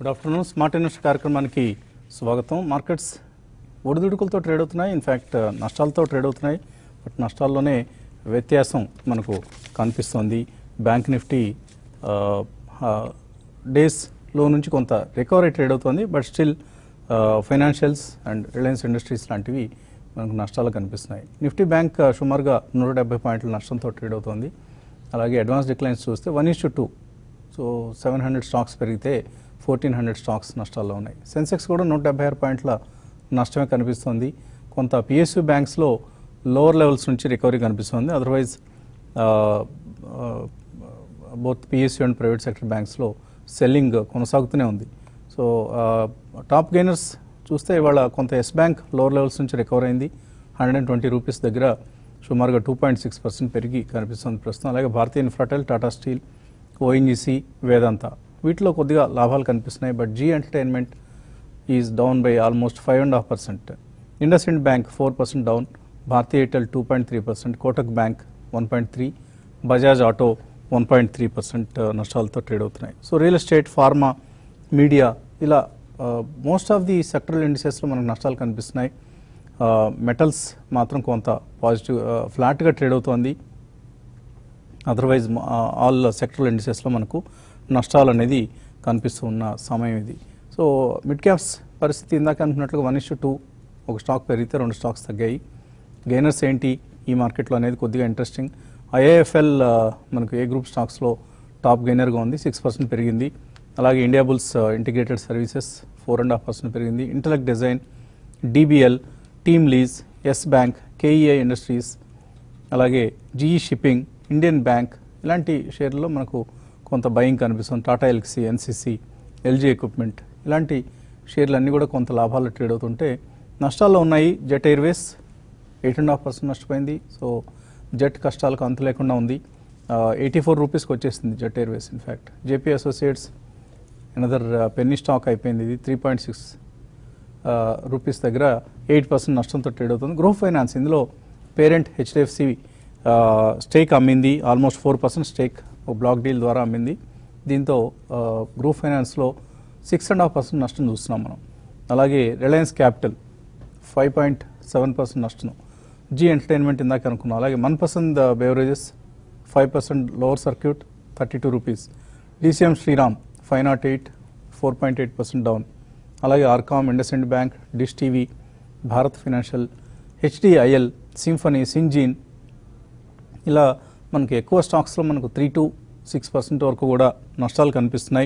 Good afternoon smart invest కార్యక్రమానికి స్వాగతం markets ఒడిదుడుకులతో ట్రేడ్ అవుతున్నాయి ఇన్ఫ్యాక్ట్ నష్టాలతో ట్రేడ్ అవుతున్నాయి బట్ నష్టాల్లోనే వ్యత్యాసం మనకు కనిపిస్తోంది బ్యాంక్ నిఫ్టీ డేస్లో నుంచి కొంత రికవరీ ట్రేడ్ అవుతుంది but still financials and Reliance Industries లాంటివి మనకు నష్టాలు కనిపిస్తున్నాయి నిఫ్టీ బ్యాంక్ ఆ, సుమారుగా నూట డెబ్బై పాయింట్ల నష్టంతో ట్రేడ్ అవుతోంది అలాగే అడ్వాన్స్ డిక్లైన్స్ చూస్తే one is two so seven hundred stocks పెరిగితే ఫోర్టీన్ హండ్రెడ్ స్టాక్స్ నష్టాల్లో ఉన్నాయి సెన్సెక్స్ కూడా నూట డెబ్బై ఆరు పాయింట్ల నష్టమే కనిపిస్తోంది కొంత పిఎస్యు బ్యాంక్స్లో లోవర్ లెవెల్స్ నుంచి రికవరీ కనిపిస్తుంది otherwise both PSU and private sector బ్యాంక్స్లో సెల్లింగ్ కొనసాగుతూనే ఉంది సో టాప్ గెయినర్స్ చూస్తే ఇవాళ కొంత ఎస్ బ్యాంక్ లోవర్ లెవెల్స్ నుంచి రికవర్ అయింది హండ్రెడ్ అండ్ ట్వంటీ రూపీస్ దగ్గర సుమారుగా టూ పాయింట్ సిక్స్ పర్సెంట్ పెరిగి కనిపిస్తుంది ప్రస్తుతం అలాగే Bharatiya Infratel Tata Steel ONGC Vedanta వీటిలో కొద్దిగా లాభాలు కనిపిస్తున్నాయి but Zee entertainment is down by almost five and half percent IndusInd Bank four percent down Bharti Airtel two point three percent Kotak Bank one point three Bajaj auto one point three percent నష్టాలతో trade అవుతున్నాయి so real estate pharma media ఇలా most of the sectoral ఇండిసెస్లో మనకు నష్టాలు కనిపిస్తున్నాయి metals మాత్రం కొంత positive ఫ్లాట్గా ట్రేడ్ అవుతోంది అదర్వైజ్ ఆల్ సెక్టరల్ ఇండిసెస్లో మనకు నష్టాలు అనేది కనిపిస్తూ ఉన్న సమయం ఇది సో మిడ్ క్యాప్స్ పరిస్థితి ఇందాక అనుకున్నట్లుగా వన్ ఇష్యూ టూ ఒక స్టాక్ పెరిగితే రెండు స్టాక్స్ తగ్గాయి గెయినర్స్ ఏంటి ఈ మార్కెట్లో అనేది కొద్దిగా ఇంట్రెస్టింగ్ ఐఏఎఫ్ఎల్ మనకు ఏ గ్రూప్ స్టాక్స్లో టాప్ గెయినర్గా ఉంది సిక్స్ పర్సెంట్ పెరిగింది అలాగే Indiabulls integrated services four and half percent పెరిగింది Intellect Design DBL TeamLease Yes Bank KEI Industries అలాగే జీఈ షిప్పింగ్ ఇండియన్ బ్యాంక్ ఇలాంటి షేర్లలో మనకు కొంత బయింగ్ కనిపిస్తుంది Tata Elxsi NCC LG equipment ఇలాంటి షేర్లు అన్నీ కూడా కొంత లాభాలు ట్రేడ్ అవుతుంటే నష్టాల్లో ఉన్నాయి Jet Airways eight and half percent నష్టపోయింది సో జెట్ కష్టాలకు అంత లేకుండా ఉంది ఎయిటీ ఫోర్ రూపీస్కి వచ్చేసింది Jet Airways in fact JP Associates another penny stock అయిపోయింది ఇది త్రీ పాయింట్ సిక్స్ రూపీస్ దగ్గర ఎయిట్ పర్సెంట్ నష్టంతో ట్రేడ్ అవుతుంది గ్రూప్ ఫైనాన్స్ ఇందులో పేరెంట్ హెచ్డిఎఫ్సి స్టేక్ అమ్మింది ఆల్మోస్ట్ ఫోర్ పర్సెంట్ స్టేక్ ఒక బ్లాక్ డీల్ ద్వారా అమ్మింది దీంతో గ్రూప్ ఫైనాన్స్లో సిక్స్ అండ్ హాఫ్ పర్సెంట్ నష్టం చూస్తున్నాం మనం అలాగే Reliance Capital five point seven percent నష్టం జీ ఎంటర్టైన్మెంట్ ఇందాక అనుకున్నాం అలాగే Manpasand beverages five percent lower circuit thirty two rupees DCM Shriram five nought eight four point eight percent down అలాగే RCom IndusInd Bank Dish TV Bharat Financial HDIL Symphony Syngene ఇలా మనకి ఎక్కువ స్టాక్స్లో మనకు త్రీ టు సిక్స్ పర్సెంట్ వరకు కూడా నష్టాలు కనిపిస్తున్నాయి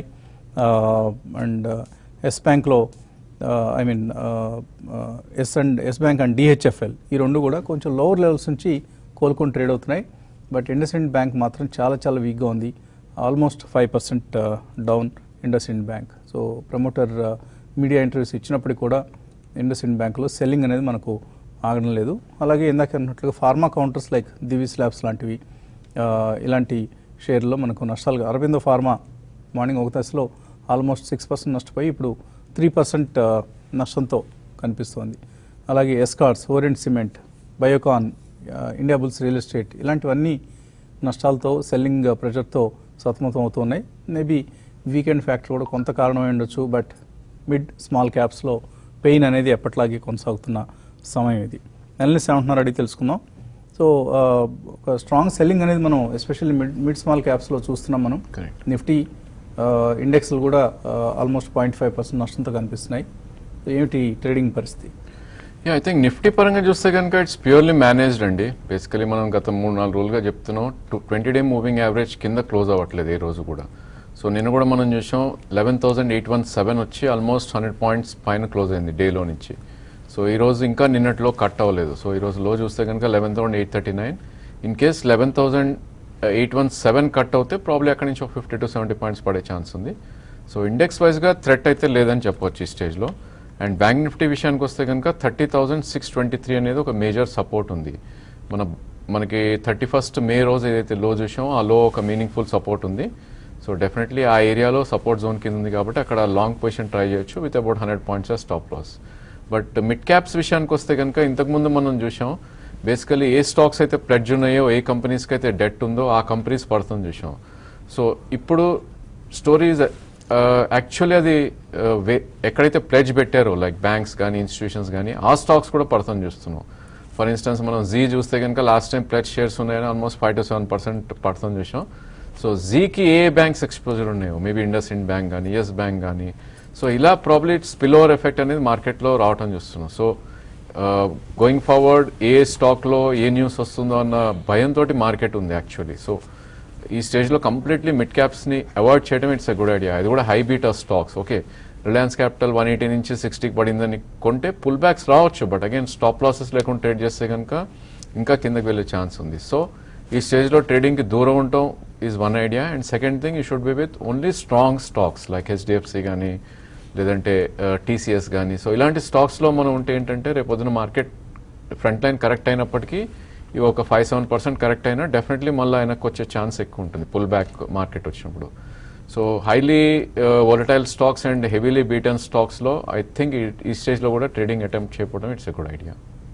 అండ్ ఎస్ బ్యాంక్లో I mean Yes and Yes Bank and DHFL ఈ రెండు కూడా కొంచెం లోవర్ లెవెల్స్ నుంచి కోలుకొని ట్రేడ్ అవుతున్నాయి బట్ ఇండస్ఇండ్ బ్యాంక్ మాత్రం చాలా చాలా వీక్గా ఉంది almost five percent down IndusInd Bank so promoter media interviews ఇచ్చినప్పటికీ కూడా ఇండస్ఇండ్ బ్యాంక్లో సెల్లింగ్ అనేది మనకు ఆగడం లేదు అలాగే ఇందాక అన్నట్లుగా pharma counters like Divi's labs లాంటివి ఆ, ఇలాంటి షేర్లో మనకు నష్టాలు అరవిందో ఫార్మా మార్నింగ్ ఒక దశలో ఆల్మోస్ట్ సిక్స్ పర్సెంట్ నష్టపోయి ఇప్పుడు త్రీ పర్సెంట్ నష్టంతో కనిపిస్తోంది అలాగే ఎస్కార్ట్స్ ఓరియంట్ సిమెంట్ బయోకాన్ ఆ, ఇండియా బుల్స్ రియల్ ఎస్టేట్ ఇలాంటివన్నీ నష్టాలతో సెల్లింగ్ ప్రెషర్తో సతమతం అవుతున్నాయి మేబీ వీకెండ్ ఫ్యాక్టర్ కూడా కొంత కారణమై ఉండొచ్చు బట్ మిడ్ స్మాల్ క్యాప్స్లో పెయిన్ అనేది ఎప్పట్లాగే కొనసాగుతున్న సమయం ఇది అనలిస్ట్ ఏమంటున్నారు అడిగి తెలుసుకుందాం సో ఆ, ఒక స్ట్రాంగ్ సెల్లింగ్ అనేది మనం ఎస్పెషల్లీ మిడ్ మిడ్ స్మాల్ క్యాప్స్లో చూస్తున్నాం మనం Correct. నిఫ్టీ ఇండెక్స్లు కూడా ఆల్మోస్ట్ పాయింట్ ఫైవ్ పర్సెంట్ నష్టంతో కనిపిస్తున్నాయి ఏమిటి ట్రేడింగ్ పరిస్థితి యా ఐ థింక్ నిఫ్టీ పరంగా చూస్తే కనుక ఇట్స్ ప్యూర్లీ మేనేజ్డ్ అండి బేసికలీ మనం గత మూడు నాలుగు రోజులుగా చెప్తున్నాం ట్వంటీ డే మూవింగ్ యావరేజ్ కింద క్లోజ్ అవ్వట్లేదు ఈ రోజు కూడా సో నిన్న కూడా మనం చూసాం eleven thousand eight one seven వచ్చి ఆల్మోస్ట్ హండ్రెడ్ పాయింట్స్ పైన క్లోజ్ అయింది డేలో నుంచి సో ఈ రోజు ఇంకా నిన్నట్లో కట్ అవ్వలేదు సో ఈ రోజు లో చూస్తే కనుక eleven thousand eight thirty nine in case eleven thousand eight one seven cut అవుతే ప్రాబ్లీ అక్కడి నుంచి ఒక ఫిఫ్టీ టు సెవెంటీ పాయింట్స్ పడే ఛాన్స్ ఉంది సో ఇండెక్స్ వైజ్గా థ్రెట్ అయితే లేదని చెప్పొచ్చు ఈ స్టేజ్లో అండ్ బ్యాంక్ నిఫ్టీ విషయానికి వస్తే కనుక thirty thousand six twenty three అనేది ఒక మేజర్ సపోర్ట్ ఉంది మన మనకి థర్టీ ఫస్ట్ మే రోజు ఏదైతే లో చూసామో ఆ లో ఒక మీనింగ్ఫుల్ సపోర్ట్ ఉంది సో డెఫినెట్లీ ఆ ఏరియాలో సపోర్ట్ జోన్ కింద ఉంది కాబట్టి అక్కడ లాంగ్ పొజిషన్ ట్రై చేయొచ్చు with about hundred points stop loss but mid caps విషయానికి వస్తే కనుక ఇంతకుముందు మనం చూసాం బేసికలీ ఏ స్టాక్స్ అయితే ప్లెడ్జ్ ఉన్నాయో ఏ కంపెనీస్కి అయితే డెట్ ఉందో ఆ కంపెనీస్ పడుతుంది చూసాం సో ఇప్పుడు స్టోరీస్ యాక్చువల్లీ అది uh, వే- ఎక్కడైతే ప్లెడ్జ్ పెట్టారో లైక్ బ్యాంక్స్ కానీ ఇన్స్టిట్యూషన్స్ కానీ ఆ స్టాక్స్ కూడా పడతాం చూస్తున్నాం ఫర్ ఇన్స్టెన్స్ మనం జీ చూస్తే కనుక లాస్ట్ టైం ప్లెడ్జ్ షేర్స్ ఉన్నాయని almost five to seven percent పడతాం చూసాం సో జీకి ఏ బ్యాంక్స్ ఎక్స్పోజర్ ఉన్నాయో మేబీ ఇండస్ ఇండ్ బ్యాంక్ కానీ ఎస్ బ్యాంక్ కానీ సో ఇలా ప్రాబ్లీ స్పిల్ ఓవర్ ఎఫెక్ట్ అనేది మార్కెట్లో రావటం చూస్తున్నాం సో గోయింగ్ ఫార్వర్డ్ ఏ స్టాక్లో ఏ న్యూస్ వస్తుందో అన్న భయంతో మార్కెట్ ఉంది యాక్చువల్లీ సో ఈ స్టేజ్లో కంప్లీట్లీ మిడ్ క్యాప్స్ని అవాయిడ్ చేయడం ఇట్స్ ఎ గుడ్ ఐడియా అది కూడా high beta stocks okay Reliance Capital one eighty నుంచి సిక్స్టీకి పడిందని కొంటే పుల్ బ్యాక్స్ రావచ్చు బట్ అగైన్ స్టాప్ లాసెస్ లేకుండా ట్రేడ్ చేస్తే కనుక ఇంకా కిందకి వెళ్ళే ఛాన్స్ ఉంది సో ఈ స్టేజ్లో ట్రేడింగ్కి దూరం ఉండటం is one idea and second thing you should be with only strong stocks like HDFC కానీ లేదంటే టీసీఎస్ కానీ సో ఇలాంటి స్టాక్స్లో మనం ఉంటే ఏంటంటే రేపొద్దున మార్కెట్ ఫ్రంట్ లైన్ కరెక్ట్ అయినప్పటికీ ఇవి ఒక ఫైవ్ సెవెన్ పర్సెంట్ కరెక్ట్ అయినా డెఫినెట్లీ మళ్ళీ ఆయనకు వచ్చే ఛాన్స్ ఎక్కువ ఉంటుంది పుల్ బ్యాక్ మార్కెట్ వచ్చినప్పుడు so highly volatile stocks and heavily beaten స్టాక్స్లో ఐ థింక్ ఈ స్టేజ్లో కూడా ట్రేడింగ్ అటెంప్ట్ చేయకపోవడం it's a good idea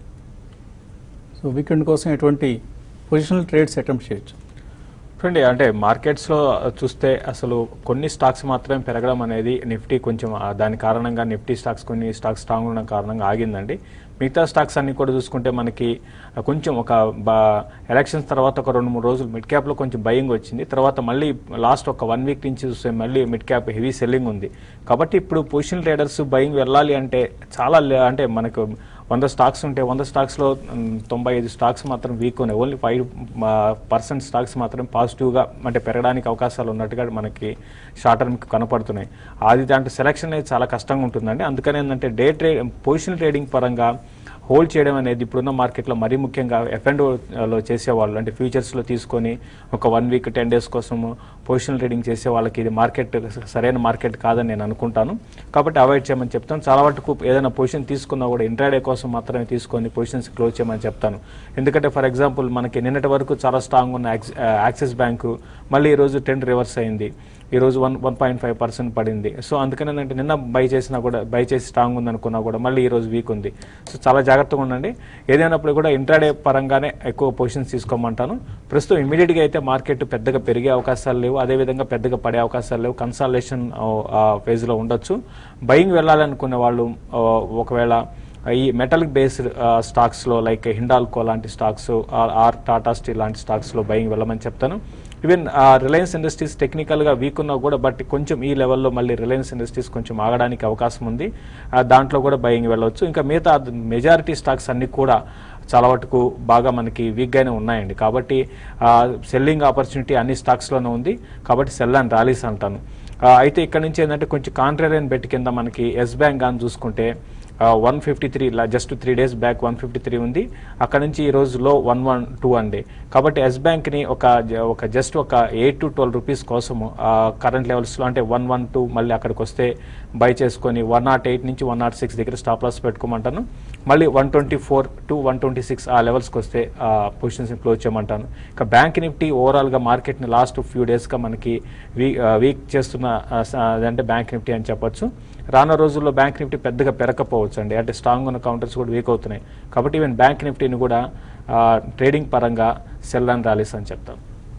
so weekend కోసం ఎటువంటి పొజిషనల్ ట్రేడ్స్ అటెంప్ట్ చేయొచ్చు చూడండి అంటే మార్కెట్స్లో చూస్తే అసలు కొన్ని స్టాక్స్ మాత్రమే పెరగడం అనేది నిఫ్టీ కొంచెం ఆ దాని కారణంగా నిఫ్టీ స్టాక్స్ కొన్ని స్టాక్స్ స్ట్రాంగ్ ఉండడం కారణంగా ఆగిందండి మిగతా స్టాక్స్ అన్ని కూడా చూసుకుంటే మనకి ఆ, కొంచెం ఒక బా ఎలక్షన్స్ తర్వాత ఒక రెండు మూడు రోజులు మిడ్ క్యాప్లో కొంచెం బయింగ్ వచ్చింది తర్వాత మళ్ళీ లాస్ట్ ఒక వన్ వీక్ నుంచి చూస్తే మళ్ళీ మిడ్ క్యాప్ హెవీ సెల్లింగ్ ఉంది కాబట్టి ఇప్పుడు పొజిషన్ ట్రేడర్స్ బయింగ్ వెళ్ళాలి అంటే చాలా లే- అంటే మనకు వంద స్టాక్స్ ఉంటే వంద స్టాక్స్లో మ్, తొంభై ఐదు స్టాక్స్ మాత్రం వీక్ ఉన్నాయి ఓన్లీ ఫైవ్ పర్సెంట్ స్టాక్స్ మాత్రం పాజిటివ్గా అంటే పెరగడానికి అవకాశాలు ఉన్నట్టుగా మనకి షార్ట్ టర్మ్కి కనపడుతున్నాయి అది దాంట్లో సెలక్షన్ అనేది చాలా కష్టంగా ఉంటుందండి అందుకని ఏంటంటే డే ట్రేడ్ పొజిషన్ ట్రేడింగ్ పరంగా హోల్డ్ చేయడం అనేది ఇప్పుడున్న మార్కెట్లో మరీ ముఖ్యంగా ఎఫ్ అండ్ లో చేసేవాళ్ళు అంటే ఫ్యూచర్స్లో తీసుకొని ఒక వన్ వీక్ టెన్ డేస్ కోసము పొజిషన్ ట్రేడింగ్ చేసే వాళ్ళకి ఇది మార్కెట్ సరైన మార్కెట్ కాదని నేను అనుకుంటాను కాబట్టి అవాయిడ్ చేయమని చెప్తాను చాలా వరకు ఏదైనా పొజిషన్ తీసుకున్నా కూడా ఇంట్రాడే కోసం మాత్రమే తీసుకొని పొజిషన్స్ క్లోజ్ చేయమని చెప్తాను ఎందుకంటే ఫర్ ఎగ్జాంపుల్ మనకి నిన్నటి వరకు చాలా స్ట్రాంగ్ ఉన్న యాక్స్- యాక్సిస్ బ్యాంకు మళ్ళీ ఈరోజు ట్రెండ్ రివర్స్ అయింది ఈరోజు one one point five percent పడింది సో అందుకని ఏంటంటే నిన్న బై చేసినా కూడా బై చేసి స్ట్రాంగ్ ఉంది అనుకున్నా కూడా మళ్ళీ ఈరోజు వీక్ ఉంది సో చాలా జాగ్రత్తగా ఉండండి ఏదైనప్పుడు కూడా ఇంట్రాడే పరంగానే ఎక్కువ పొజిషన్స్ తీసుకోమంటాను ప్రస్తుతం ఇమీడియట్గా అయితే మార్కెట్ పెద్దగా పెరిగే అవకాశాలు లేవు అదేవిధంగా పెద్దగా పడే అవకాశాలు లేవు కన్సాలేషన్ ఫేజ్లో ఉండొచ్చు బయింగ్ వెళ్ళాలనుకునే వాళ్ళు ఆ, ఒకవేళ ఈ మెటలిక్ బేస్డ్ స్టాక్స్లో లైక్ హిండాల్కో లాంటి స్టాక్స్ ఆర్ టాటా స్టీల్ లాంటి స్టాక్స్లో బయింగ్ వెళ్ళమని చెప్తాను ఈవెన్ రిలయన్స్ ఇండస్ట్రీస్ టెక్నికల్గా వీక్ ఉన్నా కూడా బట్ కొంచెం ఈ లెవెల్లో మళ్ళీ రిలయన్స్ ఇండస్ట్రీస్ కొంచెం ఆగడానికి అవకాశం ఉంది ఆ, దాంట్లో కూడా బయింగ్ వెళ్ళవచ్చు ఇంకా మిగతా మెజారిటీ స్టాక్స్ అన్ని కూడా చాలా వరకు బాగా మనకి వీక్గానే ఉన్నాయండి కాబట్టి సెల్లింగ్ ఆపర్చునిటీ అన్ని స్టాక్స్లోనే ఉంది కాబట్టి సెల్ అండ్ ర్యాలీస్ అంటాను ఆ, అయితే ఇక్కడ నుంచి ఏంటంటే కొంచెం కాంట్రేరియన్ బెట్ కింద మనకి ఎస్ బ్యాంక్ కానీ చూసుకుంటే one fifty three just three days back one fifty three ఉంది అక్కడ నుంచి ఈ రోజు లో వన్ వన్ టూ అండి కాబట్టి ఎస్ బ్యాంక్ని ఒక జ- ఒక జస్ట్ ఒక ఎయిట్ టు ట్వెల్వ్ రూపీస్ కోసము కరెంట్ లెవెల్స్లో అంటే వన్ వన్ టూ మళ్ళీ అక్కడికి వస్తే బై చేసుకొని వన్ నాట్ ఎయిట్ నుంచి వన్ నాట్ సిక్స్ దగ్గర స్టాప్ లాస్ పెట్టుకోమంటాను మళ్ళీ one twenty four to one twenty six ఆ లెవెల్స్కి వస్తే పొజిషన్స్ని క్లోజ్ చేయమంటాను ఇక బ్యాంక్ నిఫ్టీ ఓవరాల్గా మార్కెట్ని లాస్ట్ ఫ్యూ డేస్గా మనకి వీ వీక్ చేస్తున్న ఆ, స- అదంటే బ్యాంక్ నిఫ్టీ అని చెప్పొచ్చు రానున్న రోజుల్లో బ్యాంక్ నిఫ్టీ పెద్దగా పెరగకపోవచ్చు అండి అంటే స్ట్రాంగ్ ఉన్న కౌంటర్స్ కూడా వీక్ అవుతున్నాయి కాబట్టి ఈవెన్ బ్యాంక్ నిఫ్టీని కూడా ఆ, ట్రేడింగ్ పరంగా సెల్ అండ్ ర్యాలీస్ అని చెప్తాను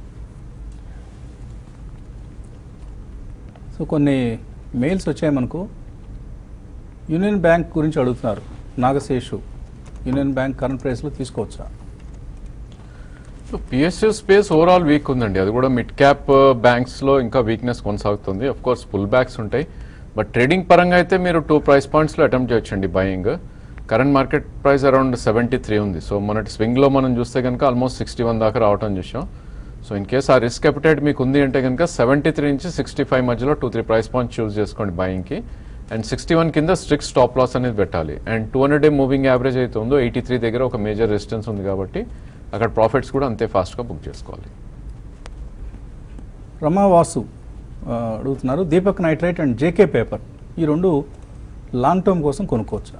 సో కొన్ని మెయిల్స్ వచ్చాయి మనకు యూనియన్ బ్యాంక్ గురించి అడుగుతున్నారు నాగశేషు యూనియన్ బ్యాంక్ కరెంట్ ప్రైస్లో తీసుకోవచ్చా so PSU space overall weak ఉందండి అది కూడా మిడ్ క్యాప్ బ్యాంక్స్ లో ఇంకా వీక్నెస్ కొనసాగుతుంది అఫ్ కోర్స్ పుల్ బ్యాక్స్ ఉంటాయి బట్ ట్రేడింగ్ పరంగా అయితే మీరు టూ ప్రైస్ పాయింట్స్ లో అటెంప్ట్ చేయొచ్చండి buying current market price around seventy three ఉంది సో మొన్నటి స్వింగ్ లో మనం చూస్తే కనుక ఆల్మోస్ట్ సిక్స్టీ వన్ దాకా రావటం చూసాం సో ఇన్ కేస్ ఆ రిస్క్ అపిటైట్ మీకు ఉంది అంటే కనుక సెవెంటీ త్రీ నుంచి సిక్స్టీ ఫైవ్ మధ్యలో two three price points choose చేసుకోండి బయింగ్కి అండ్ సిక్స్టీ వన్ కింద స్ట్రిక్ట్ స్టాప్ లాస్ అనేది పెట్టాలి and two hundred day moving average అయితే ఉందో ఎయిటీ త్రీ దగ్గర ఒక మేజర్ రెసిస్టెన్స్ ఉంది కాబట్టి అక్కడ ప్రాఫిట్స్ కూడా అంతే ఫాస్ట్గా బుక్ చేసుకోవాలి రమావాసు ఆ, అడుగుతున్నారు Deepak Nitrite and JK Paper ఈ రెండు లాంగ్ టర్మ్ కోసం కొనుక్కోవచ్చా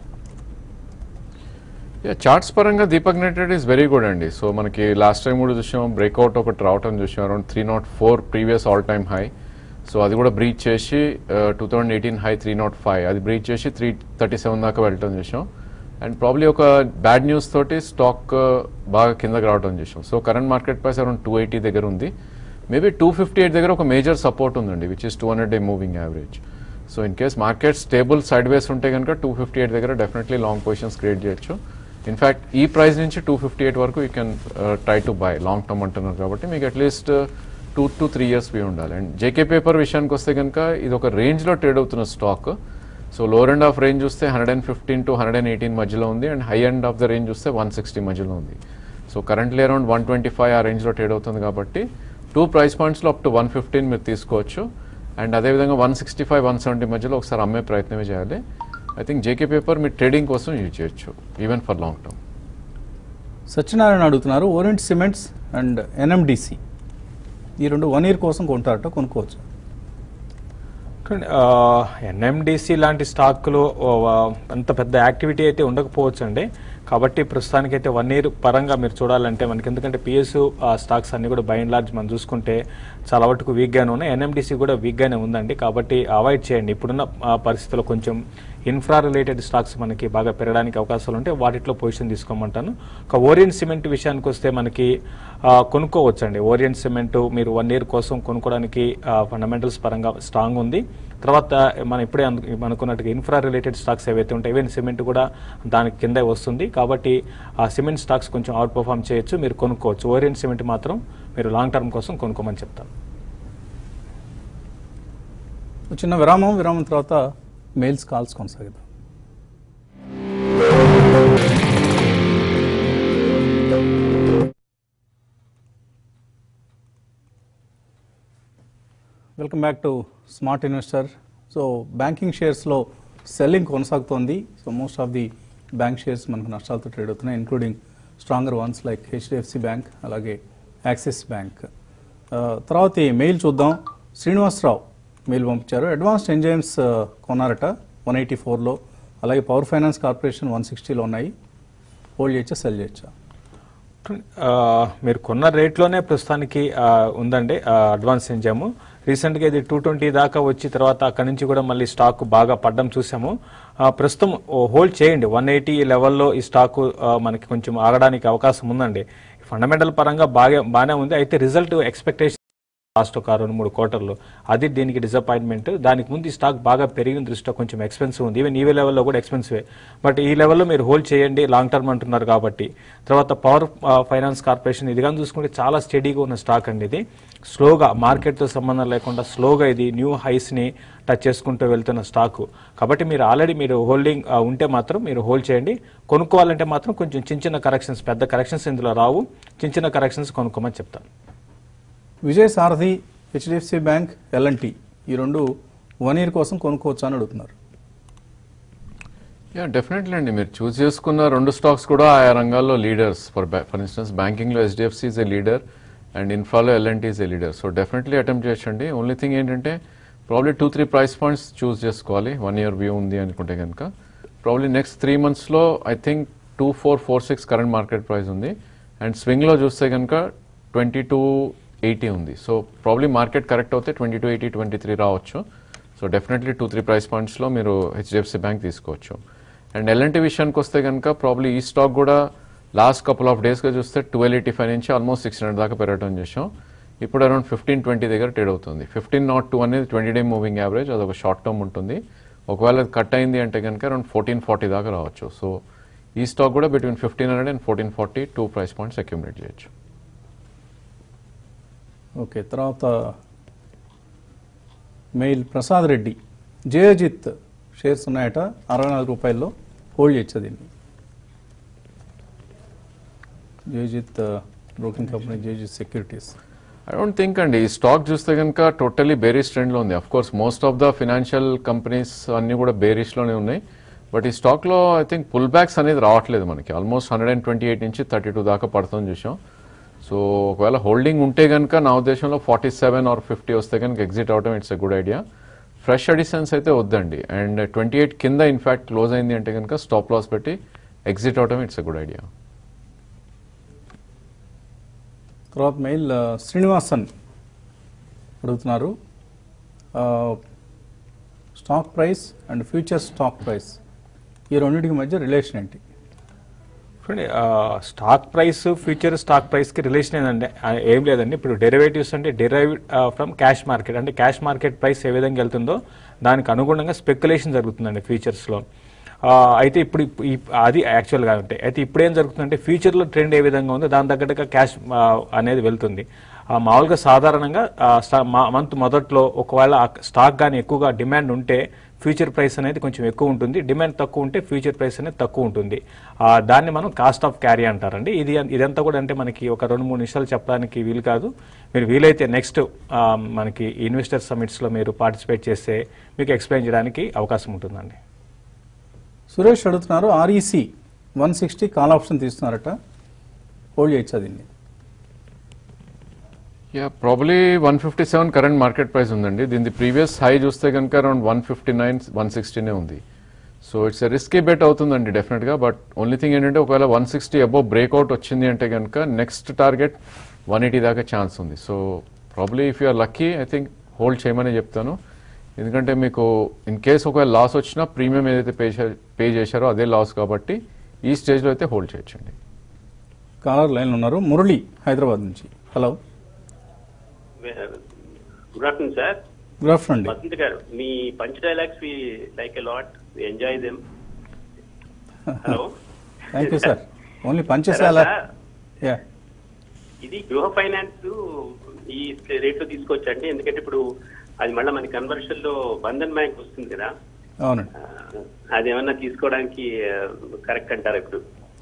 చార్ట్స్ పరంగా Deepak Nitrite is very good అండి సో మనకి లాస్ట్ టైం కూడా చూసాం బ్రేక్అవుట్ ఒకటి రావటం చూసాం around three nought four previous all time high so అది కూడా బ్రీచ్ చేసి two thousand eighteen high three nought five అది బ్రీచ్ చేసి త్రీ థర్టీ సెవెన్ దాకా వెళ్ళటం చూసాం అండ్ ప్రాబ్లీ ఒక బ్యాడ్ న్యూస్ తోటి స్టాక్ బాగా కిందకి రావడం చూసాం so current market price around two eighty దగ్గర ఉంది మేబీ టూ ఫిఫ్టీ ఎయిట్ దగ్గర ఒక మేజర్ సపోర్ట్ ఉందండి which is two hundred day moving average so in case market stable side ways ఉంటే కనుక టూ ఫిఫ్టీ ఎయిట్ దగ్గర డెఫినెట్లీ లాంగ్ పొజిషన్స్ క్రియేట్ చేయొచ్చు in fact ఈ ప్రైస్ నుంచి టూ ఫిఫ్టీ ఎయిట్ వరకు you can try to buy long term అంటున్నారు కాబట్టి మీకు at least two to three years view ఉండాలి అండ్ జేకే పేపర్ విషయానికి వస్తే కనుక ఇది ఒక రేంజ్లో ట్రేడ్ అవుతున్న stock so lower end of range చూస్తే hundred and fifteen to hundred and eighteen మధ్యలో ఉంది and high end of the range చూస్తే వన్ సిక్స్టీ మధ్యలో ఉంది so currently around one twenty five ఆ రేంజ్లో ట్రేడ్ అవుతుంది కాబట్టి టూ ప్రైస్ పాయింట్స్లో అప్ టు వన్ ఫిఫ్టీన్ మీరు తీసుకోవచ్చు అండ్ అదేవిధంగా one sixty five one seventy మధ్యలో ఒకసారి అమ్మే ప్రయత్నమే చేయాలి ఐ థింక్ జేకే పేపర్ మీరు ట్రేడింగ్ కోసం యూజ్ చేయొచ్చు even for long term Satyanarayana అడుగుతున్నారు ఓరియంట్ సిమెంట్స్ అండ్ ఎన్ఎండిసి ఈ రెండు వన్ ఇయర్ కోసం కొంటారట కొనుక్కోవచ్చు ఎన్ఎండిసి లాంటి స్టాక్లో అంత పెద్ద యాక్టివిటీ అయితే ఉండకపోవచ్చు అండి కాబట్టి ప్రస్తుతానికి అయితే వన్ ఇయర్ పరంగా మీరు చూడాలంటే మనకి ఎందుకంటే పిఎస్ స్టాక్స్ అన్ని కూడా బై అండ్ లార్జ్ మనం చూసుకుంటే చాలా వరకు వీక్గానే ఉన్నాయి ఎన్ఎండిసి కూడా వీక్గానే ఉందండి కాబట్టి అవాయిడ్ చేయండి ఇప్పుడున్న ఆ, పరిస్థితుల్లో కొంచెం ఇన్ఫ్రా రిలేటెడ్ స్టాక్స్ మనకి బాగా పెరగడానికి అవకాశాలు ఉంటాయి వాటిలో పొజిషన్ తీసుకోమంటాను ఒక ఓరియంట్ సిమెంట్ విషయానికి వస్తే మనకి ఆ, కొనుక్కోవచ్చండి ఓరియంట్ సిమెంట్ మీరు వన్ ఇయర్ కోసం కొనుక్కోవడానికి ఫండమెంటల్స్ పరంగా స్ట్రాంగ్ ఉంది తర్వాత మనం ఇప్పుడే అందు- అనుకున్నట్టుగా ఇన్ఫ్రా రిలేటెడ్ స్టాక్స్ ఏవైతే ఉంటాయి ఈవెన్ సిమెంట్ కూడా దానికి కిందే వస్తుంది కాబట్టి ఆ సిమెంట్ స్టాక్స్ కొంచెం అవుట్ పర్ఫామ్ చేయొచ్చు మీరు కొనుక్కోవచ్చు ఓరియంట్ సిమెంట్ మాత్రం మీరు లాంగ్ టర్మ్ కోసం కొనుక్కోమని చెప్తాను ఒక చిన్న విరామం విరామం తర్వాత మెయిల్స్ కాల్స్ కొనసాగిద్దాం welcome back to Smart Investor so banking షేర్స్లో సెల్లింగ్ కొనసాగుతోంది so most of the bank shares మనకు నష్టాలతో ట్రేడ్ అవుతున్నాయి including stronger ones like HDFC Bank అలాగే యాక్సిస్ బ్యాంక్ ఆ, తర్వాత ఈ మెయిల్ చూద్దాం శ్రీనివాసరావు మెయిల్ పంపించారు అడ్వాన్స్డ్ ఎంజైమ్స్ కొన్నారట వన్ ఎయిటీ ఫోర్లో అలాగే పవర్ ఫైనాన్స్ కార్పొరేషన్ వన్ సిక్స్టీలో ఉన్నాయి హోల్డ్ చేయొచ్చా సెల్ చేయొచ్చా ఆ, మీరు కొన్న రేట్లోనే ప్రస్తుతానికి ఆ, ఉందండి ఆ, అడ్వాన్స్ ఎంజాము రీసెంట్గా ఇది టూ ట్వంటీ దాకా వచ్చి తర్వాత అక్కడి నుంచి కూడా మళ్ళీ స్టాక్ బాగా పడ్డం చూసాము ఆ, ప్రస్తుతం ఓ హోల్డ్ చేయండి వన్ ఎయిటీ లెవెల్లో ఈ స్టాక్ ఆ, మనకి కొంచెం ఆగడానికి అవకాశం ఉందండి ఫండమెంటల్ పరంగా బాగా బాగానే ఉంది అయితే రిజల్ట్ ఎక్స్పెక్టేషన్ లాస్ట్ ఒక రెండు మూడు క్వార్టర్లు అది దీనికి డిసప్పాయింట్మెంట్ దానికి ముందు ఈ స్టాక్ బాగా పెరిగిన దృష్ట్యా కొంచెం ఎక్స్పెన్సివ్ ఉంది ఈవెన్ ఈవే లెవెల్లో కూడా ఎక్స్పెన్సివే బట్ ఈ లెవెల్లో మీరు హోల్డ్ చేయండి లాంగ్ టర్మ్ అంటున్నారు కాబట్టి తర్వాత పవర్ ఫైనాన్స్ కార్పొరేషన్ ఇది కానీ చూసుకుంటే చాలా స్టడీగా ఉన్న స్టాక్ అండి ఇది స్లోగా మార్కెట్తో సంబంధం లేకుండా స్లోగా ఇది న్యూ హైస్ని టచ్ చేసుకుంటూ వెళ్తున్న స్టాక్ కాబట్టి మీరు ఆల్రెడీ మీరు హోల్డింగ్ ఉంటే మాత్రం మీరు హోల్డ్ చేయండి కొనుక్కోవాలంటే మాత్రం కొంచెం చిన్న చిన్న కరెక్షన్స్ పెద్ద కరెక్షన్స్ ఇందులో రావు చిన్న చిన్న కరెక్షన్స్ కొనుక్కోమని చెప్తాను Vijay Sarathi HDFC Bank L&T ఈ రెండు వన్ ఇయర్ కోసం కొనుక్కోవచ్చా అని అడుగుతున్నారు యా డెఫినెట్లీ అండి మీరు చూస్ చేసుకున్న రెండు స్టాక్స్ కూడా ఆయా రంగాల్లో లీడర్స్ ఫర్ ఫర్ ఇన్స్టెన్స్ బ్యాంకింగ్లో HDFC is a leader and ఇన్ఫాలో L&T is a leader so definitely attempt చేయొచ్చండి ఓన్లీ థింగ్ ఏంటంటే probably two three price points choose చేసుకోవాలి వన్ ఇయర్ వ్యూ ఉంది అనుకుంటే కనుక ప్రాబ్లీ నెక్స్ట్ త్రీ మంత్స్లో I think two four four six current market price ఉంది and స్వింగ్లో చూస్తే కనుక ట్వంటీ టూ ఎయిటీ ఉంది సో ప్రాబ్లీ మార్కెట్ కరెక్ట్ అవుతే twenty two eighty twenty three రావచ్చు so definitely two three price పాయింట్స్లో మీరు హెచ్డిఎఫ్సి బ్యాంక్ తీసుకోవచ్చు అండ్ ఎల్ఎన్టీ విషయానికి వస్తే కనుక ప్రాబ్లీ ఈ స్టాక్ కూడా లాస్ట్ కపుల్ ఆఫ్ డేస్గా చూస్తే ట్వెల్వ్ ఎయిటీ ఫైవ్ నుంచి ఆల్మోస్ట్ సిక్స్ హండ్రెడ్ దాకా పెరగడం చేసాం ఇప్పుడు అరౌండ్ ఫిఫ్టీన్ ట్వంటీ దగ్గర ట్రేడ్ అవుతుంది ఫిఫ్టీన్ నాట్ టూ అనేది ట్వంటీ డే మూవింగ్ యావరేజ్ అదొక షార్ట్ టర్మ్ ఉంటుంది ఒకవేళ అది కట్ అయింది అంటే కనుక అరౌండ్ ఫోర్టీన్ ఫార్టీ దాకా రావచ్చు సో ఈ స్టాక్ కూడా between fifteen hundred and fourteen forty two price points accumulate చేయొచ్చు ఓకే తర్వాత మెయిల్ ప్రసాద్ రెడ్డి జయజిత్ షేర్స్ ఉన్నాయట అరవై నాలుగు రూపాయల్లో హోల్డ్ చేయొచ్చు దీన్ని Jayajit broking company Jayajit securities I don't think అండి ఈ స్టాక్ చూస్తే కనుక టోటలీ బేరిష్ ట్రెండ్లో ఉంది of course most of the financial companies అన్నీ కూడా బేరిష్లోనే ఉన్నాయి బట్ ఈ స్టాక్లో ఐ థింక్ పుల్ బ్యాక్స్ అనేది రావట్లేదు మనకి almost hundred and twenty eight నుంచి థర్టీ టూ దాకా పడుతుంది చూసాం సో ఒకవేళ హోల్డింగ్ ఉంటే కనుక నా ఉద్దేశంలో ఫార్టీ సెవెన్ ఆర్ ఫిఫ్టీ వస్తే కనుక ఎగ్జిట్ అవడం it's a good idea fresh additions అయితే వద్దండి అండ్ ట్వంటీ ఎయిట్ కింద ఇన్ఫాక్ట్ క్లోజ్ అయింది అంటే కనుక స్టాప్ లాస్ పెట్టి ఎగ్జిట్ అవడం ఇట్స్ ఎ గుడ్ ఐడియా తర్వాత మెయిల్ ఆ, శ్రీనివాసన్ అడుగుతున్నారు ఆ, stock price and future stock price ఈ రెండింటికి మధ్య రిలేషన్ ఏంటి చూడండి ఆ, స్టాక్ ప్రైస్ ఫ్యూచర్ స్టాక్ ప్రైస్కి రిలేషన్ ఏంటంటే ఆ, ఏం లేదండి ఇప్పుడు డెరివేటివ్స్ అంటే డెరైవ్ ఫ్రమ్ క్యాష్ మార్కెట్ అంటే క్యాష్ మార్కెట్ ప్రైస్ ఏ విధంగా వెళ్తుందో దానికి అనుగుణంగా స్పెక్యులేషన్ జరుగుతుందండి ఫ్యూచర్స్లో అయితే ఇప్పుడు ఇప్- ఇప్- అది యాక్చువల్గా ఉంటాయి అయితే ఇప్పుడు ఏం జరుగుతుందంటే ఫ్యూచర్లో ట్రెండ్ ఏ విధంగా ఉందో దాని తగ్గట్టుగా క్యాష్ అనేది వెళ్తుంది ఆ, మామూలుగా సాధారణంగా మంత్ మొదట్లో ఒకవేళ ఆ స్టాక్ కానీ ఎక్కువగా డిమాండ్ ఉంటే ఫ్యూచర్ ప్రైస్ అనేది కొంచెం ఎక్కువ ఉంటుంది డిమాండ్ తక్కువ ఉంటే ఫ్యూచర్ ప్రైస్ అనేది తక్కువ ఉంటుంది ఆ, దాన్ని మనం కాస్ట్ ఆఫ్ క్యారీ అంటారండి ఇది ఇదంతా కూడా అంటే మనకి ఒక రెండు మూడు నిమిషాలు చెప్పడానికి వీలు కాదు మీరు వీలైతే నెక్స్ట్ మనకి ఇన్వెస్టర్ సమిట్స్లో మీరు పార్టిసిపేట్ చేస్తే మీకు ఎక్స్ప్లెయిన్ చేయడానికి అవకాశం ఉంటుందండి సురేష్ అడుగుతున్నారు REC one sixty call option తీస్తున్నారట హోల్డ్ చేయొచ్చా దీన్ని yeah probably one fifty seven current market price ఉందండి దీని ప్రీవియస్ హై చూస్తే కనుక around one fifty nine one సిక్స్టీనే ఉంది సో ఇట్స్ రిస్కీ బెట్ అవుతుందండి డెఫినెట్గా బట్ ఓన్లీ థింగ్ ఏంటంటే ఒకవేళ వన్ సిక్స్టీ అబోవ్ బ్రేక్అవుట్ వచ్చింది అంటే కనుక నెక్స్ట్ టార్గెట్ వన్ ఎయిటీ దాకా ఛాన్స్ ఉంది so probably if you're lucky I think hold చేయమని చెప్తాను ఎందుకంటే మీకు ఇన్ కేస్ ఒకవేళ లాస్ వచ్చినా ప్రీమియం ఏదైతే పే పే చేశారో అదే లాస్ కాబట్టి ఈ స్టేజ్లో అయితే హోల్డ్ చేయొచ్చండి కాలర్ లైన్లో ఉన్నారు మురళి హైదరాబాద్ నుంచి hello good afternoon sir good afternoon అండి వసంత్ గారు మీ punch dialogues we like a lot we enjoy them hello thank you sir only పంచేసాల యా ఇది గృహ ఫైనాన్స్ ఈ రేట్ లో తీసుకొచ్చండి ఎందుకంటే ఇప్పుడు అది మళ్ళీ మన కన్వర్షన్ లో బంధన్ బ్యాంక్ వస్తుంది కదా అవునండి ఆ, అదేమన్నా తీసుకోవడానికి కరెక్ట్ అంటారు ఇప్పుడు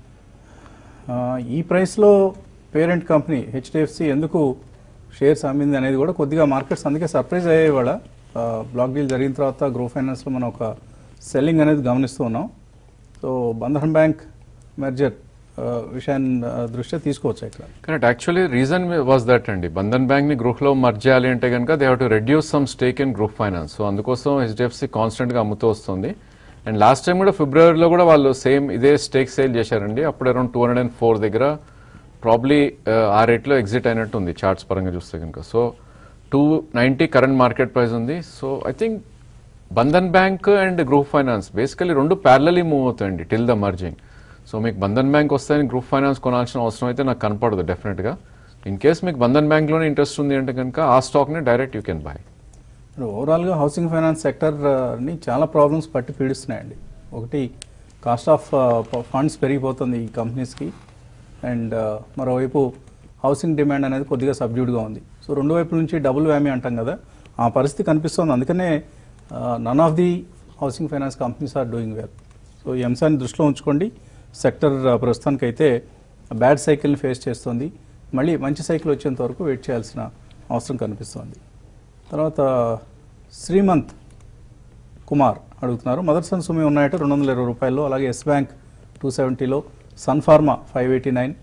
ఆ, ఈ ప్రైస్లో పేరెంట్ కంపెనీ హెచ్డిఎఫ్సి ఎందుకు షేర్స్ అమ్మింది అనేది కూడా కొద్దిగా మార్కెట్స్ అందుకే సర్ప్రైజ్ అయ్యాయి ఇవాళ ఆ, బ్లాక్ డీల్ జరిగిన తర్వాత గ్రో ఫైనాన్స్లో మనం ఒక సెల్లింగ్ అనేది గమనిస్తూ ఉన్నాం సో బంధన్ బ్యాంక్ మెర్జర్ విషయాన్ని ఆ, దృష్ట్యా తీసుకోవచ్చు ఇక్కడ correct actually reason was that అండి బంధన్ బ్యాంక్ ని గ్రూప్ లో మర్జ్ చేయాలి అంటే కనుక they have to reduce some stake in group finance so అందుకోసం హెచ్డిఎఫ్సి కాన్స్టెంట్ గా అమ్ముతూ వస్తుంది అండ్ లాస్ట్ టైం కూడా ఫిబ్రవరిలో కూడా వాళ్ళు సేమ్ ఇదే స్టేక్ సేల్ చేశారండి అప్పుడు around two hundred and four దగ్గర ప్రాబ్లీ ఆ రేట్లో ఎగ్జిట్ అయినట్టు ఉంది చార్ట్స్ పరంగా చూస్తే కనుక so two ninety current market price ఉంది so I think Bandhan Bank and group finance basically రెండు ప్యారలీ మూవ్ అవుతాయండి టిల్ ద మర్జింగ్ సో మీకు బంధన్ బ్యాంక్ వస్తాయని గ్రూప్ ఫైనాన్స్ కొనాల్సిన అవసరం అయితే నాకు కనపడదు డెఫినెట్గా ఇన్ కేస్ మీకు బంధన్ బ్యాంక్లోనే ఇంట్రెస్ట్ ఉంది అంటే కనుక ఆ స్టాక్ని డైరెక్ట్ యూ కెన్ బై ఇప్పుడు ఓవరాల్గా హౌసింగ్ ఫైనాన్స్ సెక్టర్ని చాలా ప్రాబ్లమ్స్ పట్టి పీడిస్తున్నాయండి ఒకటి కాస్ట్ ఆఫ్ ఫండ్స్ పెరిగిపోతుంది ఈ కంపెనీస్కి అండ్ మరోవైపు హౌసింగ్ డిమాండ్ అనేది కొద్దిగా సబ్డ్యూడ్గా ఉంది సో రెండు వైపుల నుంచి డబుల్ వ్యామీ అంటాం కదా ఆ పరిస్థితి కనిపిస్తుంది అందుకనే none of the housing finance companies are doing well so ఈ అంశాన్ని దృష్టిలో ఉంచుకోండి సెక్టర్ ప్రస్తుతానికైతే బ్యాడ్ సైకిల్ని ఫేస్ చేస్తుంది మళ్ళీ మంచి సైకిల్ వచ్చేంత వరకు వెయిట్ చేయాల్సిన అవసరం కనిపిస్తోంది తర్వాత శ్రీమంత్ కుమార్ అడుగుతున్నారు మదర్ సన్ సుమి ఉన్నాయట రెండు వందల ఇరవై రూపాయలు అలాగే ఎస్ బ్యాంక్ టూ సెవెంటీలో Sun Pharma five eighty nine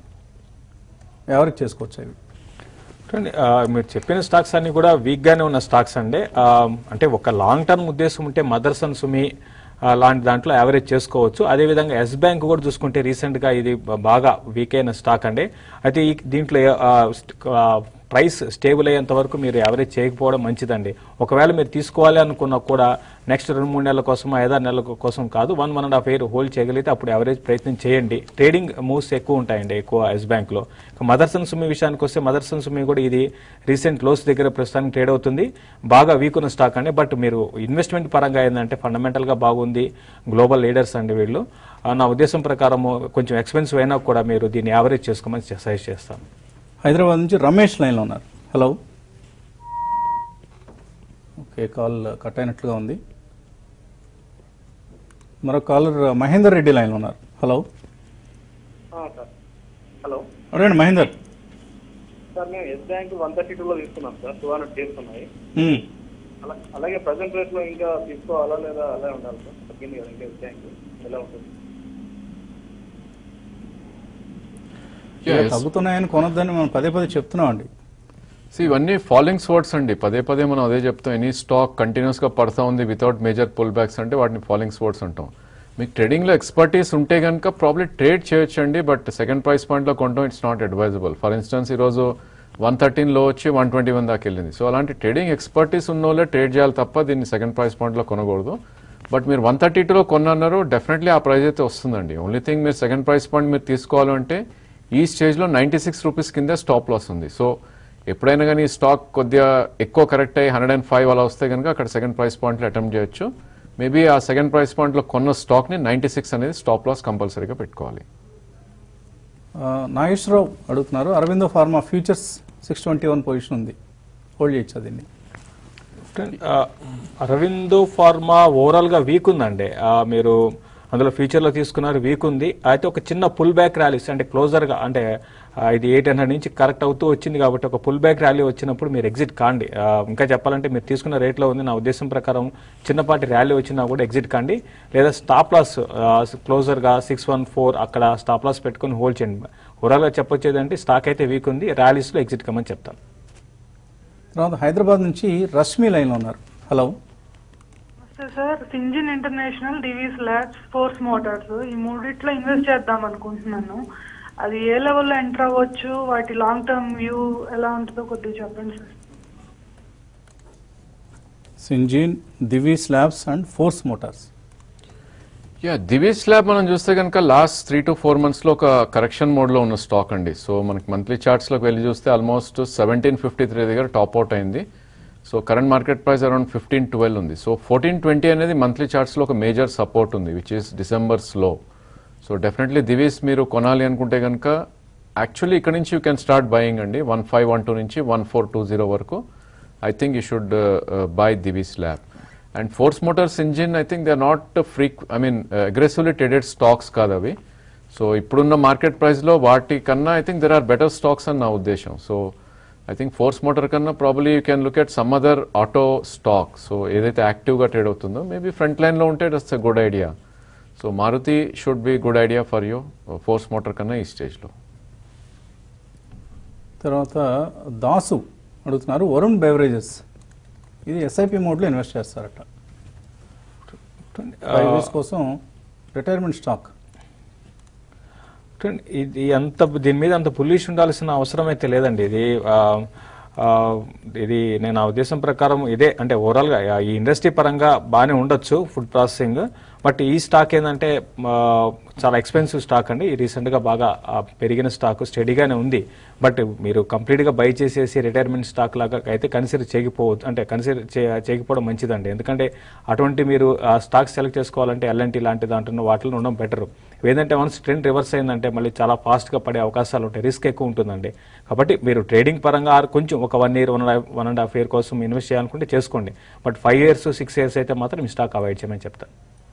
ఎవరికి చేసుకోవచ్చు అవి చూడండి ఆ, మీరు చెప్పిన స్టాక్స్ అన్ని కూడా వీక్ గానే ఉన్న స్టాక్స్ అండి ఆ, అంటే ఒక లాంగ్ టర్మ్ ఉద్దేశం ఉంటే మదర్స్ అండ్ సుమి ఆ, లాంటి దాంట్లో యావరేజ్ చేసుకోవచ్చు అదేవిధంగా ఎస్ బ్యాంక్ కూడా చూసుకుంటే రీసెంట్ గా ఇది బ- బాగా వీక్ అయిన స్టాక్ అండి అయితే ఈ దీంట్లో ఆ, స్ట్- ఆ, ప్రైస్ స్టేబుల్ అయ్యేంత వరకు మీరు యావరేజ్ చేయకపోవడం మంచిదండి ఒకవేళ మీరు తీసుకోవాలి అనుకున్నా కూడా నెక్స్ట్ రెండు మూడు నెలల కోసం ఐదారు నెలల కోసం కాదు one one and half year hold చేయగలిగితే అప్పుడు యావరేజ్ ప్రయత్నం చేయండి ట్రేడింగ్ మూవ్స్ ఎక్కువ ఉంటాయండి ఎక్కువ ఎస్ బ్యాంక్లో మదర్సన్ సుమి విషయానికి వస్తే మదర్సన్ సుమి కూడా ఇది రీసెంట్ లోస్ దగ్గర ప్రస్తుతానికి ట్రేడ్ అవుతుంది బాగా వీక్ ఉన్న స్టాక్ అండి బట్ మీరు ఇన్వెస్ట్మెంట్ పరంగా ఏంటంటే ఫండమెంటల్గా బాగుంది గ్లోబల్ లీడర్స్ అండి వీళ్ళు ఆ, నా ఉద్దేశం ప్రకారం కొంచెం ఎక్స్పెన్సివ్ అయినా కూడా మీరు దీన్ని యావరేజ్ చేసుకోమని సజెస్ట్ చేస్తాను హైదరాబాద్ నుంచి రమేష్ లైన్లో ఉన్నారు హలో ఓకే కాల్ కట్ అయినట్లుగా ఉంది మరో కాలర్ మహేందర్ రెడ్డి లైన్లో ఉన్నారు హలో సార్ హలో అడగండి మహేందర్ సార్ మేము ఎస్ బ్యాంక్ వన్ థర్టీ టూలో తీసుకున్నాం సార్ టూ హండ్రెడ్ డేస్ ఉన్నాయి మ్మ్. అలా అలాగే ప్రజెంట్ రేట్లో ఇంకా తీసుకోవాలా లేదా అలా ఉండాలి సార్ తగ్గింది కదా ఇంకా ఎస్ బ్యాంక్ ఎలా ఉంటుంది ఇలా తగ్గుతున్నాయని కొనొద్దని మనం పదే పదే చెప్తున్నాం అండి సో ఇవన్నీ ఫాలోయింగ్ స్వర్డ్స్ అండి పదే పదే మనం అదే చెప్తాం ఎనీ స్టాక్ కంటిన్యూస్ గా పడతా ఉంది వితౌట్ మేజర్ పుల్ బ్యాక్స్ అంటే వాటిని ఫాలోయింగ్ స్వర్డ్స్ అంటాం మీకు ట్రేడింగ్ లో ఎక్స్పర్టీస్ ఉంటే కనుక ప్రాబ్లీ ట్రేడ్ చేయొచ్చు అండి బట్ సెకండ్ ప్రైస్ పాయింట్ లో కొనడం it's not advisable for instance ఈరోజు వన్ థర్టీన్ లో వచ్చి వన్ ట్వంటీ వన్ దాకా వెళ్ళింది సో అలాంటి ట్రేడింగ్ ఎక్స్పర్టీస్ ఉన్న వాళ్ళే ట్రేడ్ చేయాలి తప్ప దీన్ని సెకండ్ ప్రైస్ పాయింట్ లో కొనకూడదు బట్ మీరు వన్ థర్టీ టూలో కొన్నారు డెఫినెట్లీ ఆ ప్రైస్ అయితే వస్తుందండి ఓన్లీ థింగ్ మీరు సెకండ్ ప్రైస్ పాయింట్ మీరు తీసుకోవాలంటే ఈ స్టేజ్లో నైంటీ సిక్స్ రూపీస్ కింద స్టాప్ లాస్ ఉంది సో ఎప్పుడైనా కానీ స్టాక్ కొద్దిగా ఎక్కువ కరెక్ట్ అయ్యి హండ్రెడ్ అండ్ ఫైవ్ అలా వస్తే కనుక అక్కడ సెకండ్ ప్రైస్ పాయింట్లో అటెంప్ట్ చేయొచ్చు మేబీ ఆ సెకండ్ ప్రైస్ పాయింట్లో కొన్న స్టాక్ని నైంటీ సిక్స్ అనేది స్టాప్ లాస్ కంపల్సరీగా పెట్టుకోవాలి ఆ, నాగేశ్వరరావు అడుగుతున్నారు Aurobindo Pharma futures six twenty one position ఉంది హోల్డ్ చేయొచ్చు దీన్ని ఆ, అరవిందో ఫార్మా ఓవరాల్ గా వీక్ ఉందండి ఆ, మీరు అందులో ఫ్యూచర్ లో తీసుకున్నారు వీక్ ఉంది అయితే ఒక చిన్న పుల్ బ్యాక్ ర్యాలీస్ అంటే క్లోజర్ గా అంటే ఆ, ఇది ఎయిట్ హండ్రెడ్ నుంచి కరెక్ట్ అవుతూ వచ్చింది కాబట్టి ఒక పుల్ బ్యాక్ ర్యాలీ వచ్చినప్పుడు మీరు ఎగ్జిట్ కాండి ఆ, ఇంకా చెప్పాలంటే మీరు తీసుకున్న రేట్లో ఉంది నా ఉద్దేశం ప్రకారం చిన్నపాటి ర్యాలీ వచ్చినా కూడా ఎగ్జిట్ కాండి లేదా స్టాప్ లాస్ క్లోజర్ గా సిక్స్ వన్ ఫోర్ అక్కడ స్టాప్ లాస్ పెట్టుకొని హోల్డ్ చేయండి ఓవరాల్ గా చెప్పొచ్చేది అంటే స్టాక్ అయితే వీక్ ఉంది ర్యాలీస్ లో ఎగ్జిట్ కమ్మని చెప్తాను తర్వాత హైదరాబాద్ నుంచి రష్మి లైన్లో ఉన్నారు హలో నమస్తే sir Syngene international Divi's Labs Force Motors ఈ మూడిట్లో ఇన్వెస్ట్ చేద్దాం అనుకుంటున్నాను అది ఏ లెవెల్లో ఎంటర్ అవ్వచ్చు వాటి లాంగ్ టర్మ్ వ్యూ ఎలా ఉంటుందో కొద్దిగా చెప్పండి sir Syngene Divi's Labs and Force Motors yeah Divi's Lab మనం చూస్తే కనుక లాస్ట్ త్రీ టు ఫోర్ మంత్స్లో ఒక కరెక్షన్ మోడ్లో ఉన్న స్టాక్ అండి సో మనకి మంత్లీ చార్ట్స్లోకి వెళ్ళి చూస్తే ఆల్మోస్ట్ సెవెంటీన్ ఫిఫ్టీ త్రీ దగ్గర టాప్ అవుట్ అయింది so current market price around fifteen twelve ఉంది సో ఫోర్టీన్ ట్వంటీ అనేది మంత్లీ చార్ట్స్లో ఒక మేజర్ సపోర్ట్ ఉంది విచ్ ఇస్ డిసెంబర్స్ లో సో డెఫినెట్లీ దివీస్ మీరు కొనాలి అనుకుంటే కనుక యాక్చువల్లీ ఇక్కడ నుంచి యూ కెన్ స్టార్ట్ బయింగ్ అండి వన్ ఫైవ్ వన్ టూ నుంచి వన్ ఫోర్ టూ జీరో వరకు I think you should buy Divi's Lab and Force Motors engine I think they are not freak I mean aggressively traded stocks కాదు అవి so ఇప్పుడున్న market ప్రైస్లో వాటి కన్నా I think there are better stocks అని నా ఉద్దేశం so I think Force Motor కన్నా probably you can look at some other auto stock so ఏదైతే యాక్టివ్గా ట్రేడ్ అవుతుందో మేబీ ఫ్రంట్ లైన్లో ఉంటే it's a good idea so Maruti should be good idea for you Force Motor కన్నా ఈ స్టేజ్లో తర్వాత దాసు అడుగుతున్నారు వరుణ్ బెవరేజెస్ ఇది ఎస్ఐపి మోడ్లో ఇన్వెస్ట్ చేస్తారట ఫైవ్ ఇయర్స్ కోసం రిటైర్మెంట్ స్టాక్ చూడండి, ఇది అంత దీని మీద అంత పులిష్ ఉండాల్సిన అవసరం అయితే లేదండి ఇది ఆ, ఆ, ఇది నేను నా ఉద్దేశం ప్రకారం ఇదే అంటే ఓవరాల్ గా ఈ ఇండస్ట్రీ పరంగా బాగానే ఉండొచ్చు ఫుడ్ ప్రాసెసింగ్ బట్ ఈ స్టాక్ ఏంటంటే ఆ, చాలా ఎక్స్పెన్సివ్ స్టాక్ అండి రీసెంట్ గా బాగా ఆ, పెరిగిన స్టాక్ స్టడీగానే ఉంది బట్ మీరు కంప్లీట్ గా బై చేసేసి రిటైర్మెంట్ స్టాక్ లాగా అయితే కన్సిడర్ చేయకపోవద్దు అంటే కన్సిడర్ చేయకపోవడం మంచిదండి ఎందుకంటే అటువంటి మీరు ఆ స్టాక్ సెలెక్ట్ చేసుకోవాలంటే ఎల్ఎన్టీ లాంటి దాంట్లో వాటిలో ఉండడం బెటర్ ఏదంటే వన్స్ ట్రెండ్ రివర్స్ అయిందంటే మళ్ళీ చాలా ఫాస్ట్గా పడే అవకాశాలు ఉంటాయి రిస్క్ ఎక్కువ ఉంటుందండి కాబట్టి మీరు ట్రేడింగ్ పరంగా ఆర్ కొంచెం ఒక one year one one and half year కోసం ఇన్వెస్ట్ చేయాలనుకుంటే చేసుకోండి but five years six years అయితే మాత్రం ఈ స్టాక్ అవాయిడ్ చేయమని చెప్తాను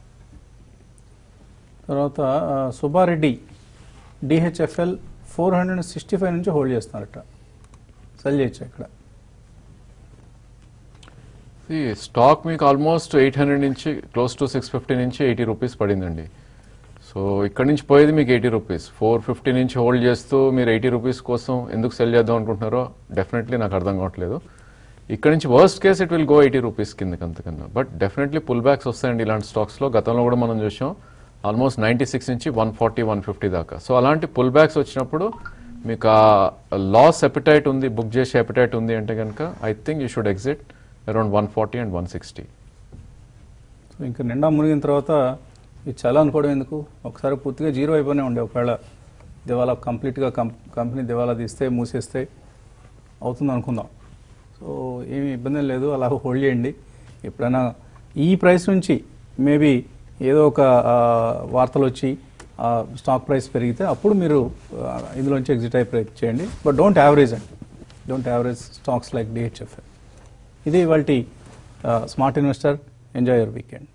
తర్వాత ఆ, Subba Reddy DHFL four hundred sixty five నుంచి హోల్డ్ చేస్తున్నారట సెల్ చేయొచ్చు ఇక్కడ ఈ స్టాక్ మీకు ఆల్మోస్ట్ ఎయిట్ హండ్రెడ్ నుంచి క్లోజ్ టు సిక్స్ ఫిఫ్టీ నుంచి ఎయిటీ రూపీస్ పడిందండి సో ఇక్కడ నుంచి పోయేది మీకు ఎయిటీ రూపీస్ ఫోర్ ఫిఫ్టీ నుంచి హోల్డ్ చేస్తూ మీరు ఎయిటీ రూపీస్ కోసం ఎందుకు సెల్ చేద్దాం అనుకుంటున్నారో డెఫినెట్లీ నాకు అర్థం కావట్లేదు ఇక్కడ నుంచి worst case it will go eighty rupees కిందకి అంతకన్నా బట్ డెఫినెట్లీ పుల్ బ్యాక్స్ వస్తాయండి ఇలాంటి స్టాక్స్లో గతంలో కూడా మనం చూసాం ఆల్మోస్ట్ నైంటీ సిక్స్ నుంచి వన్ ఫార్టీ వన్ ఫిఫ్టీ దాకా సో అలాంటి పుల్ బ్యాక్స్ వచ్చినప్పుడు మీకు ఆ లాస్ ఎపిటైట్ ఉంది బుక్ చేసే ఎపిటైట్ ఉంది అంటే కనుక I think you should exit around one forty and one sixty so ఇంకా నిండా మునిగిన తర్వాత ఇది చాలా అనుకోవడం ఎందుకు ఒకసారి పూర్తిగా జీరో అయిపోయినా ఉండే ఒకవేళ దివాలా కంప్లీట్గా కం కంపెనీ దివాలా తీస్తే మూసేస్తే అవుతుంది అనుకుందాం సో ఏమి ఇబ్బంది ఏం లేదు అలా హోల్డ్ చేయండి ఎప్పుడైనా ఈ ప్రైస్ నుంచి మేబీ ఏదో ఒక ఆ, వార్తలు వచ్చి ఆ, స్టాక్ ప్రైస్ పెరిగితే అప్పుడు మీరు ఆ, ఇందులోంచి ఎగ్జిట్ అయి ప్రయత్నం చేయండి బట్ డోంట్ యావరేజ్ అండి don't average stocks like DHF ఇది ఇవాళ smart investor enjoy your weekend